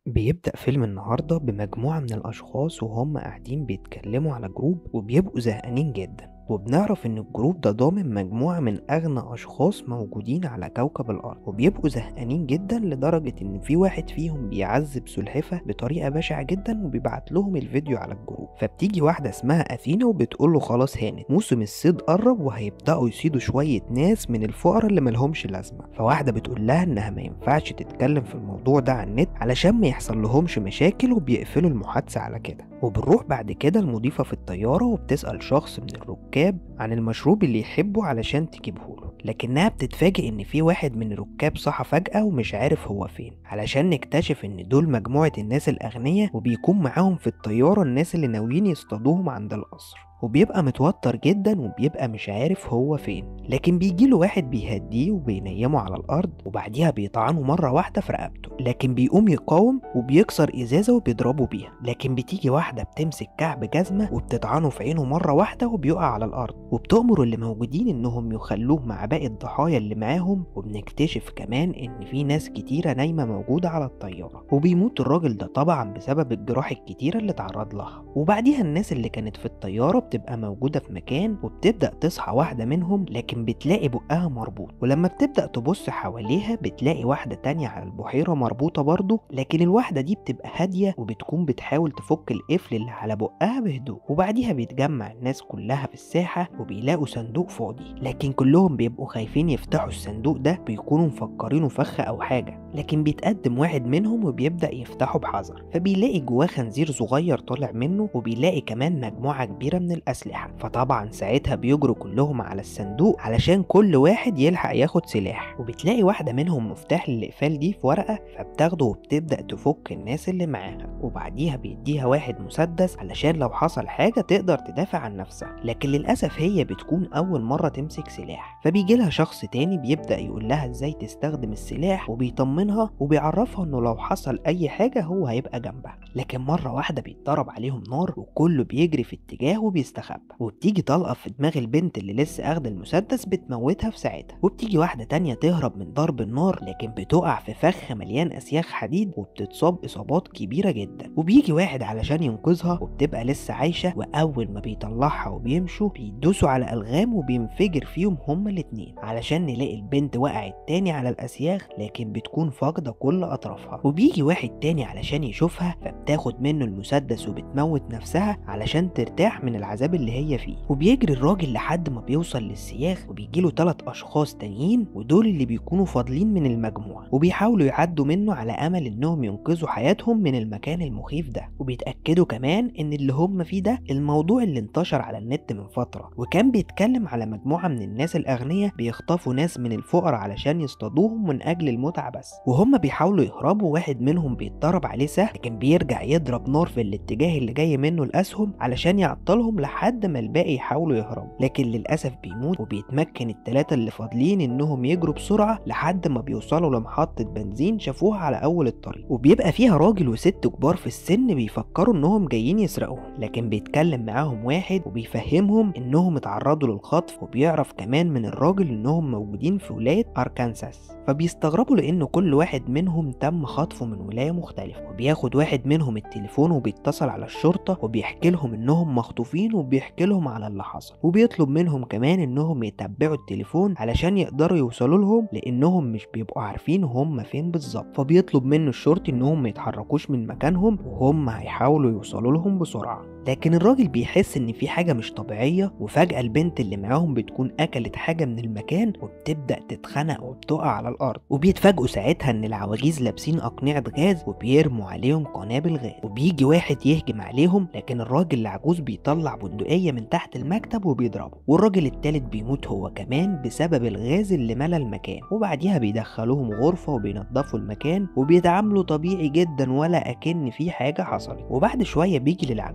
بيبدأ فيلم النهاردة بمجموعة من الأشخاص وهم قاعدين بيتكلموا على جروب وبيبقوا زهقانين جدا وبنعرف إن الجروب ده ضامن مجموعة من أغنى أشخاص موجودين على كوكب الأرض وبيبقوا زهقانين جدا لدرجة إن في واحد فيهم بيعذب سلحفة بطريقة بشعة جدا وبيبعت لهم الفيديو على الجروب فبتيجي واحدة اسمها أثينا وبتقول له خلاص هانت موسم الصيد قرب وهيبدأوا يصيدوا شوية ناس من الفقراء اللي ملهمش لازمة فواحدة بتقول لها إنها ما ينفعش تتكلم في الموضوع ده على النت علشان ما يحصل لهمش مشاكل وبيقفلوا المحادثة على كده وبنروح بعد كده المضيفة في الطيارة وبتسأل شخص من الركاب عن المشروب اللي يحبه علشان تجيبهوله لكنها بتتفاجئ ان في واحد من الركاب صحى فجأة ومش عارف هو فين علشان نكتشف ان دول مجموعة الناس الأغنياء وبيكون معاهم في الطيارة الناس اللي ناويين يصطادوهم عند القصر وبيبقى متوتر جدا وبيبقى مش عارف هو فين لكن بيجيله واحد بيهديه وبينيمه على الارض وبعديها بيطعنه مره واحده في رقبته لكن بيقوم يقاوم وبيكسر ازازه وبيضربه بيها لكن بتيجي واحده بتمسك كعب جزمه وبتطعنه في عينه مره واحده وبيقع على الارض وبتأمر اللي موجودين انهم يخلوه مع باقي الضحايا اللي معاهم وبنكتشف كمان ان في ناس كتيره نايمه موجوده على الطياره وبيموت الراجل ده طبعا بسبب الجراح الكتيره اللي اتعرض لها وبعديها الناس اللي كانت في الطياره بتبقى موجودة في مكان وبتبدأ تصحى واحدة منهم لكن بتلاقي بقها مربوط ولما بتبدأ تبص حواليها بتلاقي واحدة تانية على البحيرة مربوطة برضه لكن الواحدة دي بتبقى هادية وبتكون بتحاول تفك القفل اللي على بقها بهدوء وبعديها بيتجمع الناس كلها في الساحة وبيلاقوا صندوق فاضي لكن كلهم بيبقوا خايفين يفتحوا الصندوق ده بيكونوا مفكرينه فخ أو حاجة لكن بيتقدم واحد منهم وبيبدأ يفتحه بحذر فبيلاقي جواه خنزير صغير طالع منه وبيلاقي كمان مجموعة كبيرة من الأسلحة فطبعا ساعتها بيجروا كلهم على الصندوق علشان كل واحد يلحق ياخد سلاح وبتلاقي واحدة منهم مفتاح للإقفال دي في ورقة فبتاخده وبتبدأ تفك الناس اللي معاها وبعديها بيديها واحد مسدس علشان لو حصل حاجة تقدر تدافع عن نفسها لكن للأسف هي بتكون أول مرة تمسك سلاح فبيجي لها شخص تاني بيبدأ يقول لها ازاي تستخدم السلاح وبيطمنها وبيعرفها انه لو حصل اي حاجة هو هيبقى جنبها لكن مرة واحدة بيتضرب عليهم نار وكله بيجري في اتجاه وبيستخبى وبتيجي طلقة في دماغ البنت اللي لسه اخدة المسدس بتموتها في ساعتها وبتيجي واحدة تانية تهرب من ضرب النار لكن بتقع في فخ مليان اسياخ حديد وبتتصاب اصابات كبيرة جدا وبيجي واحد علشان ينقذها وبتبقى لسه عايشة واول ما بيطلعها وبيمشوا بيدوسوا على الغام وبينفجر فيهم هما الاتنين علشان نلاقي البنت وقعت تاني على الاسياخ لكن بتكون فاقدة كل اطرافها وبيجي واحد تاني علشان يشوفها فبتاخد منه المسدس وبتموت نفسها علشان ترتاح من العذاب اللي هي فيه وبيجري الراجل لحد ما بيوصل للسياخ وبيجيله تلات اشخاص تانيين ودول اللي بيكونوا فاضلين من المجموعة وبيحاولوا يعدوا منه على امل انهم ينقذوا حياتهم من المكان المخيف ده وبيتاكدوا كمان ان اللي هم فيه ده الموضوع اللي انتشر على النت من فترة وكان بيتكلم على مجموعة من الناس الاغنياء بيخطفوا ناس من الفقراء علشان يصطادوهم من اجل المتعة بس وهم بيحاولوا يهربوا واحد منهم بيتضرب عليه سهم لكن بيرجع يضرب نار في الاتجاه اللي جاي منه الاسهم علشان يعطلهم لحد ما الباقي يحاولوا يهربوا لكن للاسف بيموت وبيتمكن التلاتة اللي فاضلين انهم يجروا بسرعة لحد ما بيوصلوا لمحطة بنزين شافوها على اول الطريق وبيبقى فيها راجل وست كبار في السن بيفكروا انهم جايين يسرقوهم لكن بيتكلم معاهم واحد وبيفهمهم انهم اتعرضوا للخطف وبيعرف كمان من الراجل انهم موجودين في ولاية اركانساس فبيستغربوا لان كل واحد منهم تم خطفه من ولاية مختلفة وبياخد واحد منهم التليفون وبيتصل على الشرطة وبيحكي لهم انهم مخطوفين وبيحكي لهم على اللي حصل وبيطلب منهم كمان انهم يتبعوا التليفون علشان يقدروا يوصلوا لهم لانهم مش بيبقوا عارفين هم فين بالظبط فبيطلب منه الشرطي انهم ما يتحركوش من مكانهم وهم هيحاولوا يوصلوا لهم بسرعة لكن الراجل بيحس ان في حاجة مش طبيعية وفجأة البنت اللي معاهم بتكون اكلت حاجة من المكان وبتبدأ تتخنق وبتقع على الارض وبيتفاجئوا ساعتها ان العواجيز لابسين اقنعة غاز وبيرموا عليهم قنابل غاز وبيجي واحد يهجم عليهم لكن الراجل العجوز بيطلع بندقية من تحت المكتب وبيضربه والراجل التالت بيموت هو كمان بسبب الغاز اللي ملا المكان وبعديها بيدخلوهم غرفة وبينضفوا المكان وبيتعاملوا طبيعي جدا ولا اكن في حاجة حصلت وبعد شوية بيجي للعجوزة تليفون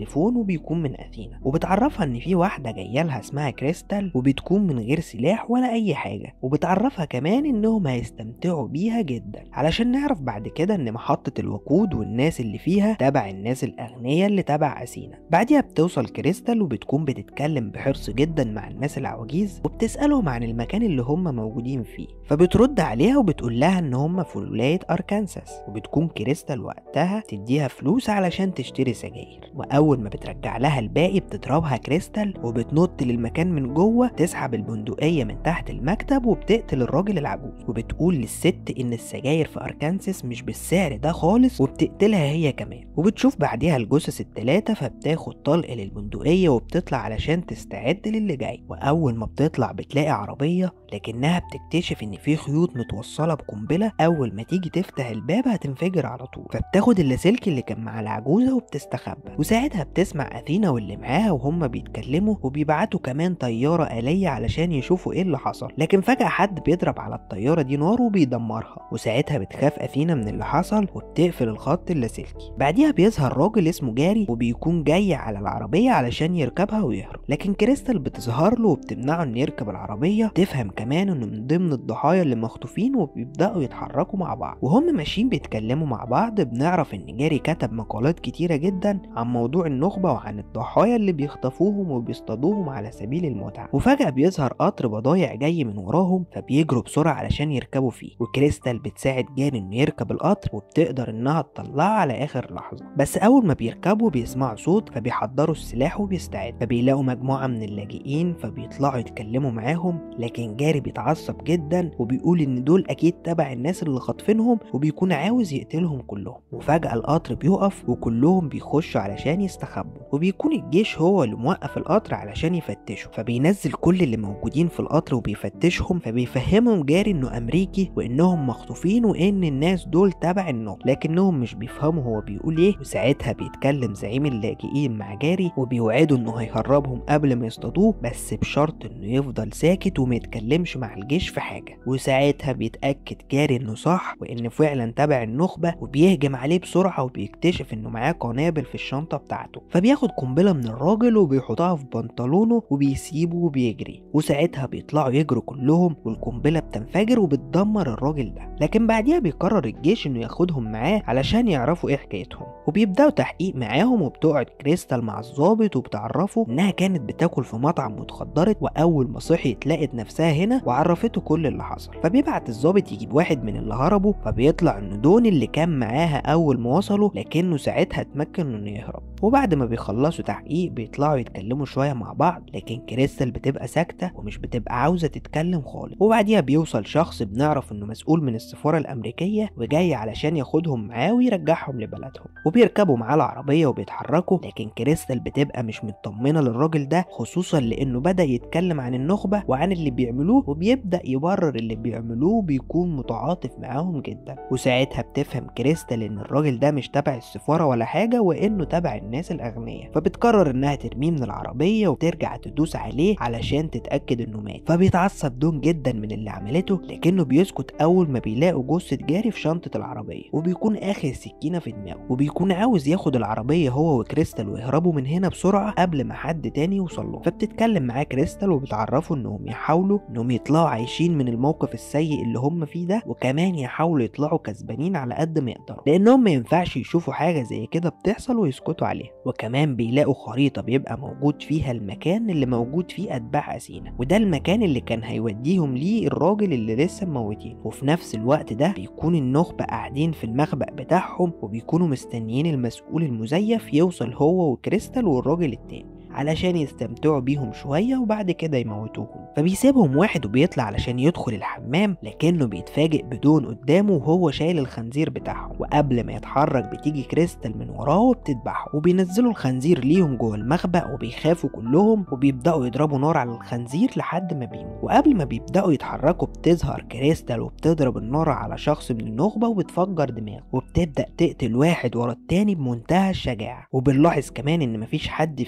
تليفون وبيكون من اثينا وبتعرفها ان في واحده جايه لها اسمها كريستال وبتكون من غير سلاح ولا اي حاجه وبتعرفها كمان انهم هيستمتعوا بيها جدا علشان نعرف بعد كده ان محطه الوقود والناس اللي فيها تبع الناس الاغنياء اللي تبع اثينا بعديها بتوصل كريستال وبتكون بتتكلم بحرص جدا مع الناس العواجيز وبتسالهم عن المكان اللي هم موجودين فيه فبترد عليها وبتقول لها ان هم في ولايه اركانساس وبتكون كريستال وقتها تديها فلوس علشان تشتري سجاير واول ما بترجع لها الباقي بتضربها كريستال وبتنط للمكان من جوه تسحب البندقيه من تحت المكتب وبتقتل الراجل العجوز وبتقول للست ان السجاير في اركانساس مش بالسعر ده خالص وبتقتلها هي كمان وبتشوف بعديها الجثث التلاتة فبتاخد طلق للبندقية وبتطلع علشان تستعد للي جاي وأول ما بتطلع بتلاقي عربية لكنها بتكتشف إن في خيوط متوصلة بقنبلة أول ما تيجي تفتح الباب هتنفجر على طول فبتاخد اللاسلكي اللي كان مع العجوزة وبتستخبى وساعتها بتسمع أثينا واللي معاها وهم بيتكلموا وبيبعتوا كمان طيارة آلية علشان يشوفوا إيه اللي حصل لكن فجأة حد بيضرب على الطيارة دي نار وبيدمرها وساعتها بتخاف أثينا من اللي حصل وبتقفل الخط اللاسلكي بعديها بيظهر راجل اسمه جاري وبيكون جاي على العربية علشان يركبها ويهرب لكن كريستال بتظهر له وبتمنعه انه يركب العربية تفهم كمان انه من ضمن الضحايا اللي مخطوفين وبيبدأوا يتحركوا مع بعض وهم ماشيين بيتكلموا مع بعض بنعرف ان جاري كتب مقالات كتيرة جدا عن موضوع النخبة وعن الضحايا اللي بيخطفوهم وبيصطادوهم على سبيل المتعة وفجأة بيظهر قطر بضايع جاي من وراهم فبيجروا بسرعة علشان يركبوا فيه وكريستال بتساعد جاري انه يركب القطر وبتقدر انها تطلعه على اخر لحظة بس اول ما بيركبوا بيسمعوا صوت فبيحضروا السلاح وبيستعد فبيلاقوا مجموعة من اللاجئين فبيطلعوا يتكلموا معاهم لكن جاري بيتعصب جدا وبيقول ان دول اكيد تبع الناس اللي خاطفينهم وبيكون عاوز يقتلهم كلهم وفجأة القطر بيقف وكلهم بيخشوا علشان يستخبوا وبيكون الجيش هو اللي موقف القطر علشان يفتشوا فبينزل كل اللي موجودين في القطر وبيفتشهم فبيفهمهم جاري انه امريكي وانهم مخطوفين وان الناس دول تبع النقط لكنهم مش بيفهموا هو بيقول ايه وساعتها بيتكلم زعيم اللاجئين مع جاري وبيوعدوا انه هيهربهم قبل ما يصطادوه بس بشرط انه يفضل ساكت وما يتكلمش مع الجيش في حاجه وساعتها بيتاكد جاري انه صح وان فعلا تبع النخبه وبيهجم عليه بسرعه وبيكتشف انه معاه قنابل في الشنطه بتاعته فبياخد قنبله من الراجل وبيحطها في بنطلونه وبيسيبه وبيجري وساعتها بيطلعوا يجروا كلهم والقنبله بتنفجر وبتدمر الراجل ده لكن بعديها بيقرر الجيش انه ياخدهم معاه علشان يعرفوا ايه حكايتهم وبيبداوا تحقيق معاهم وبتقعد كريستال مع الضابط وبتعرفه انها كانت بتاكل في مطعم متخدرت واول ما صحيت لقت نفسها هنا وعرفته كل اللي حصل فبيبعت الضابط يجيب واحد من اللي هربوا فبيطلع انه دون اللي كان معاها اول ما وصلوا لكنه ساعتها اتمكن انه يهرب وبعد ما بيخلصوا تحقيق بيطلعوا يتكلموا شويه مع بعض لكن كريستال بتبقى ساكته ومش بتبقى عاوزه تتكلم خالص وبعديها بيوصل شخص بنعرف انه مسؤول من السفاره الامريكيه وجاي علشان ياخدهم معاه ويرجعهم لبلدهم وبيركبوا معاه العربيه وبيتحركوا لكن كريستال بتبقى مش مطمنه للراجل ده خصوصا لانه بدا يتكلم عن النخبه وعن اللي بيعملوه وبيبدا يبرر اللي بيعملوه وبيكون متعاطف معاهم جدا وساعتها بتفهم كريستال ان الراجل ده مش تبع السفاره ولا حاجه وانه تبع الناس الاغنياء فبتقرر انها ترميه من العربيه وترجع تدوس عليه علشان تتاكد انه مات فبيتعصب دون جدا من اللي عملته لكنه بيسكت اول ما بيلاقوا جثه جاري في شنطه العربيه وبيكون اخر سكينه في دماغه وبيكون عاوز ياخد العربيه هو وكريستال ويهربوا من هنا بسرعه قبل ما حد تاني يوصل له فبتتكلم معاه كريستال وبتعرفه انهم يحاولوا انهم يطلعوا عايشين من الموقف السيء اللي هم فيه ده وكمان يحاولوا يطلعوا كسبانين على قد ما يقدروا لانهم ما ينفعش يشوفوا حاجه زي كده بتحصل ويسكتوا عليها وكمان بيلاقوا خريطه بيبقى موجود فيها المكان اللي موجود فيه اتباع اثينا وده المكان اللي كان هيوديهم ليه الراجل اللي لسه موتينه وفي نفس الوقت ده بيكون النخبه قاعدين في المخبأ بتاعهم وبيكونوا مستنيين المسؤول المزيف يوصل هو وكريستال والراجل التاني علشان يستمتعوا بيهم شوية وبعد كده يموتوهم فبيسيبهم واحد وبيطلع علشان يدخل الحمام لكنه بيتفاجئ بدون قدامه وهو شايل الخنزير بتاعهم وقبل ما يتحرك بتيجي كريستال من وراه وبتذبحه وبينزلوا الخنزير ليهم جوه المخبأ وبيخافوا كلهم وبيبدأوا يضربوا نار على الخنزير لحد ما بيموت وقبل ما بيبدأوا يتحركوا بتظهر كريستال وبتضرب النار على شخص من النخبة وبتفجر دماغه وبتبدأ تقتل واحد ورا التاني بمنتهى الشجاعة وبنلاحظ كمان ان مفيش حد فيهم بيعرف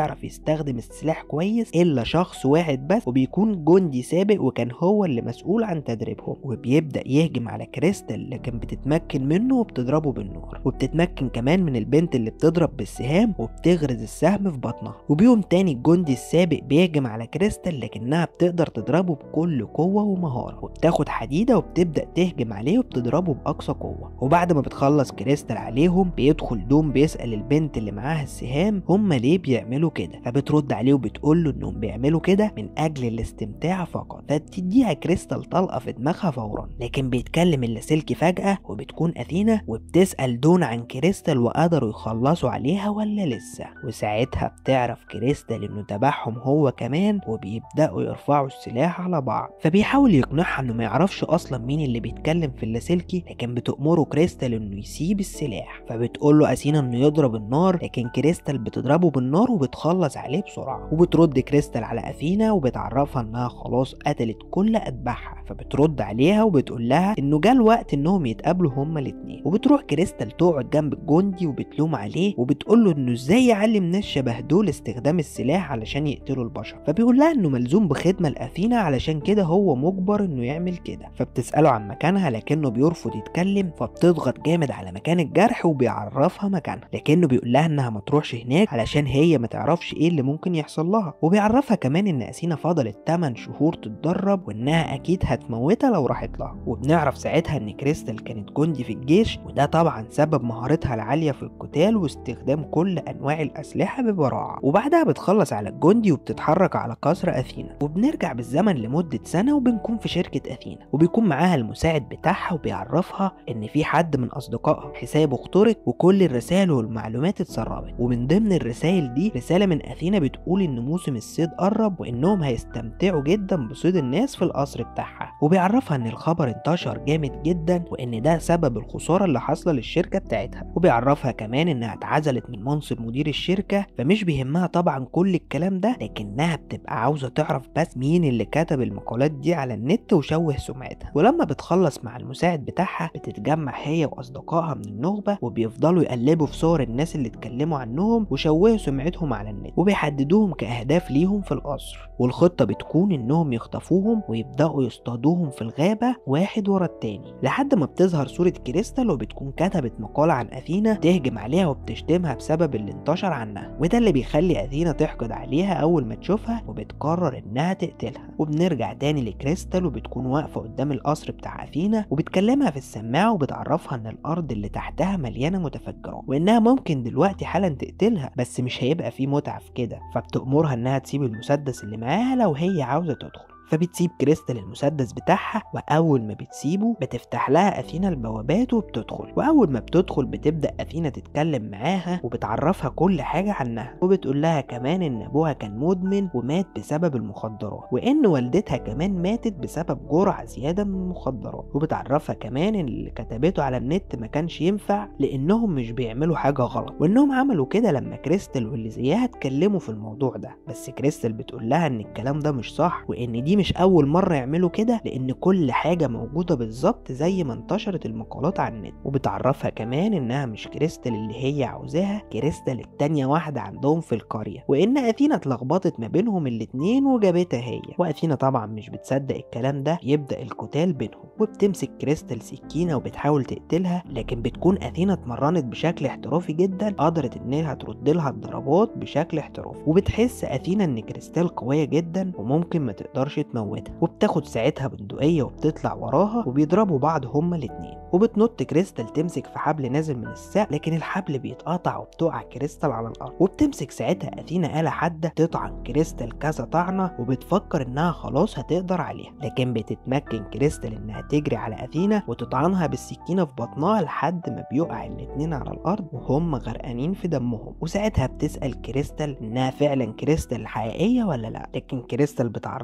بيعرف يستخدم السلاح كويس الا شخص واحد بس وبيكون جندي سابق وكان هو اللي مسؤول عن تدريبهم وبيبدا يهجم على كريستال اللي كان بتتمكن منه وبتضربه بالنار وبتتمكن كمان من البنت اللي بتضرب بالسهام وبتغرز السهم في بطنها وبيوم تاني الجندي السابق بيهجم على كريستال لكنها بتقدر تضربه بكل قوه ومهاره وبتاخد حديده وبتبدا تهجم عليه وبتضربه باقصى قوه وبعد ما بتخلص كريستال عليهم بيدخل دوم بيسال البنت اللي معاها السهام هما ليه بيعملوا كده فبترد عليه وبتقول له انهم بيعملوا كده من اجل الاستمتاع فقط فبتديها كريستال طلقه في دماغها فورا لكن بيتكلم اللاسلكي فجاه وبتكون اثينا وبتسال دون عن كريستال وقدروا يخلصوا عليها ولا لسه وساعتها بتعرف كريستال انه تبعهم هو كمان وبيبداوا يرفعوا السلاح على بعض فبيحاول يقنعها انه ما يعرفش اصلا مين اللي بيتكلم في اللاسلكي لكن بتأمره كريستال انه يسيب السلاح فبتقول له اثينا انه يضرب النار لكن كريستال بتضربه بالنار وبتخلص عليه بسرعه وبترد كريستال على اثينا وبتعرفها انها خلاص قتلت كل اتباعها فبترد عليها وبتقول لها انه جه الوقت انهم يتقابلوا هما الاتنين وبتروح كريستال تقعد جنب الجندي وبتلوم عليه وبتقول له انه ازاي يعلم ناس شبه دول استخدام السلاح علشان يقتلوا البشر فبيقول لها انه ملزوم بخدمه لاثينا علشان كده هو مجبر انه يعمل كده فبتساله عن مكانها لكنه بيرفض يتكلم فبتضغط جامد على مكان الجرح وبيعرفها مكانها لكنه بيقول لها انها ما تروحش هناك علشان هي ما تعرفش ايه اللي ممكن يحصل لها وبيعرفها كمان ان اثينا فضلت 8 شهور تتدرب وانها اكيد هتموتها لو راحت لها وبنعرف ساعتها ان كريستال كانت جندي في الجيش وده طبعا سبب مهارتها العاليه في القتال واستخدام كل انواع الاسلحه ببراعه وبعدها بتخلص على الجندي وبتتحرك على قصر اثينا وبنرجع بالزمن لمده سنه وبنكون في شركه اثينا وبيكون معاها المساعد بتاعها وبيعرفها ان في حد من اصدقائها حسابه اخترق وكل الرسائل والمعلومات اتسربت ومن ضمن الرسائل دي رساله من اثينا بتقول ان موسم الصيد قرب وانهم هيستمتعوا جدا بصيد الناس في القصر بتاعها وبيعرفها ان الخبر انتشر جامد جدا وان ده سبب الخساره اللي حاصله للشركه بتاعتها وبيعرفها كمان انها اتعزلت من منصب مدير الشركه فمش بيهمها طبعا كل الكلام ده لكنها بتبقى عاوزه تعرف بس مين اللي كتب المقالات دي على النت وشوه سمعتها ولما بتخلص مع المساعد بتاعها بتتجمع هي واصدقائها من النخبه وبيفضلوا يقلبوا في صور الناس اللي اتكلموا عنهم وشوهوا سمعتهم على النت وبيحددوهم كاهداف ليهم في القصر والخطه بتكون انهم يخطفوهم ويبداوا يصطادوهم في الغابه واحد ورا التاني لحد ما بتظهر صوره كريستال وبتكون كتبت مقاله عن اثينا تهجم عليها وبتشتمها بسبب اللي انتشر عنها وده اللي بيخلي اثينا تحقد عليها اول ما تشوفها وبتقرر انها تقتلها وبنرجع تاني لكريستال وبتكون واقفه قدام القصر بتاع اثينا وبتكلمها في السماعه وبتعرفها ان الارض اللي تحتها مليانه متفجرات وانها ممكن دلوقتي حالا تقتلها بس مش هيبقى في متعه في كده فبتأمرها انها تسيب المسدس اللي معاها لو هي عاوزه تدخل فبتسيب كريستال المسدس بتاعها واول ما بتسيبه بتفتح لها اثينا البوابات وبتدخل واول ما بتدخل بتبدا اثينا تتكلم معاها وبتعرفها كل حاجه عنها وبتقول لها كمان ان ابوها كان مدمن ومات بسبب المخدرات وان والدتها كمان ماتت بسبب جرعه زياده من المخدرات وبتعرفها كمان ان اللي كتبته على النت ما كانش ينفع لانهم مش بيعملوا حاجه غلط وانهم عملوا كده لما كريستال واللي زيها اتكلموا في الموضوع ده بس كريستال بتقول لها ان الكلام ده مش صح وان دي مش أول مرة يعملوا كده لأن كل حاجة موجودة بالظبط زي ما انتشرت المقالات على النت وبتعرفها كمان إنها مش كريستال اللي هي عاوزاها كريستال التانية واحدة عندهم في القرية وإن أثينا اتلخبطت ما بينهم الاتنين وجابتها هي وأثينا طبعا مش بتصدق الكلام ده يبدأ القتال بينهم وبتمسك كريستال سكينة وبتحاول تقتلها لكن بتكون أثينا اتمرنت بشكل احترافي جدا قدرت إنها ترد لها الضربات بشكل احترافي وبتحس أثينا إن كريستال قوية جدا وممكن ما تقدرش تموتها وبتاخد ساعتها بندقية وبتطلع وراها وبيضربوا بعض هما الاتنين وبتنط كريستال تمسك في حبل نازل من السقف لكن الحبل بيتقطع وبتقع كريستال على الأرض وبتمسك ساعتها أثينا آلة حادة تطعن كريستال كذا طعنة وبتفكر إنها خلاص هتقدر عليها لكن بتتمكن كريستال إنها تجري على أثينا وتطعنها بالسكينة في بطنها لحد ما بيقع الاتنين على الأرض وهم غرقانين في دمهم وساعتها بتسأل كريستال إنها فعلا كريستال الحقيقية ولا لأ لكن كريستال بتعرفها إنها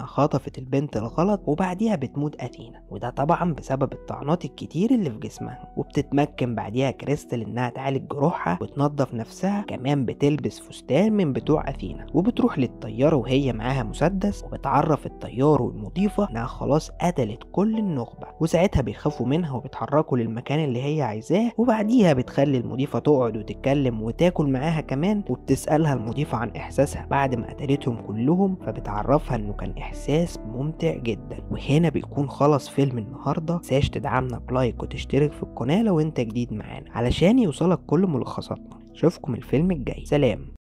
خطفت البنت الغلط وبعديها بتموت أثينا وده طبعا بسبب الطعنات الكتير اللي في جسمها وبتتمكن بعديها كريستال إنها تعالج جروحها وتنظف نفسها كمان بتلبس فستان من بتوع أثينا وبتروح للطيارة وهي معاها مسدس وبتعرف الطيار والمضيفة إنها خلاص قتلت كل النخبة وساعتها بيخافوا منها وبيتحركوا للمكان اللي هي عايزاه وبعديها بتخلي المضيفة تقعد وتتكلم وتاكل معاها كمان وبتسألها المضيفة عن إحساسها بعد ما قتلتهم كلهم فبتعرفها إنه كان إحساس ممتع جدا وهنا بيكون خلص فيلم النهاردة متنساش تدعمنا بلايك وتشترك في القناة لو انت جديد معانا علشان يوصلك كل ملخصاتنا اشوفكم الفيلم الجاي سلام